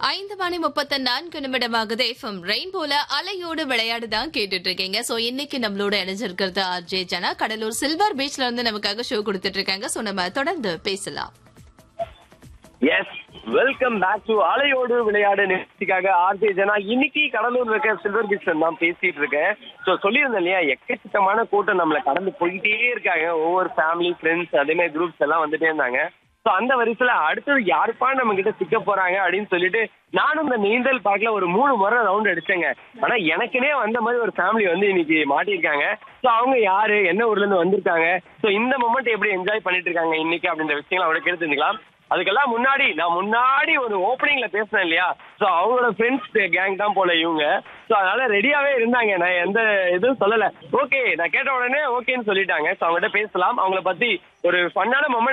ஐந்து மணி முப்பத்தி நான்கு நிமிடமாகுது எஃப்எம் ரெயின்போல அலையோடு விளையாடு தான் கேட்டுட்டு இருக்கீங்க சோ இன்னைக்கு நம்மளோட இணைஞ்சிருக்கிறது ஆர்ஜே ஜனா கடலூர் சில்வர் பீச்ல இருந்து நமக்காக ஷோ கொடுத்துட்டு இருக்காங்க சோ நம்ம தொடர்ந்து பேசலாம் எஸ் வெல்கம் பேக் டு அலையோடு விளையாடு நிகழ்ச்சிக்காக ஆர்ஜே ஜனா இன்னைக்கு கடலூர் இருக்க சில்வர் பீச் தான் பேசிட்டு இருக்கேன் ஸோ சொல்லியிருந்தேன் இல்லையா எக்கச்சக்கமான கூட்டம் நம்மளை கடந்து போயிட்டே இருக்காங்க ஒவ்வொரு ஃபேமிலி ஃப்ரெண்ட்ஸ் அதே மாதிரி குரூப்ஸ் எல்லாம் வந்துட்டே இருந்தாங்க ஸோ அந்த வரிசையில அடுத்தது யாருப்பா நம்ம கிட்ட சிக்க போறாங்க அப்படின்னு சொல்லிட்டு நானும் இந்த நீந்தல் பார்க்ல ஒரு மூணு முறை ரவுண்ட் அடிச்சேங்க ஆனா எனக்குனே வந்த மாதிரி ஒரு ஃபேமிலி வந்து இன்னைக்கு மாட்டியிருக்காங்க ஸோ அவங்க யாரு என்ன ஊர்ல இருந்து வந்திருக்காங்க ஸோ இந்த மொமெண்ட் எப்படி என்ஜாய் பண்ணிட்டு இருக்காங்க இன்னைக்கு அப்படின்ற விஷயங்கள் அவரை கேட்டு தெரிஞ்சுக்கலாம் அதுக்கெல்லாம் முன்னாடி நான் முன்னாடி ஒரு ஓப்பனிங்ல பேசினேன் இல்லையா ஸோ அவங்களோட ஃப்ரெண்ட்ஸ் கேங் தான் போல இவங்க ஸோ அதனால ரெடியாவே இருந்தாங்க நான் எந்த இதுவும் சொல்லல ஓகே நான் கேட்ட உடனே ஓகேன்னு சொல்லிட்டாங்க ஸோ அவங்ககிட்ட பேசலாம் அவங்கள பத்தி ஒரு ஃபன்னான மொமெண்ட்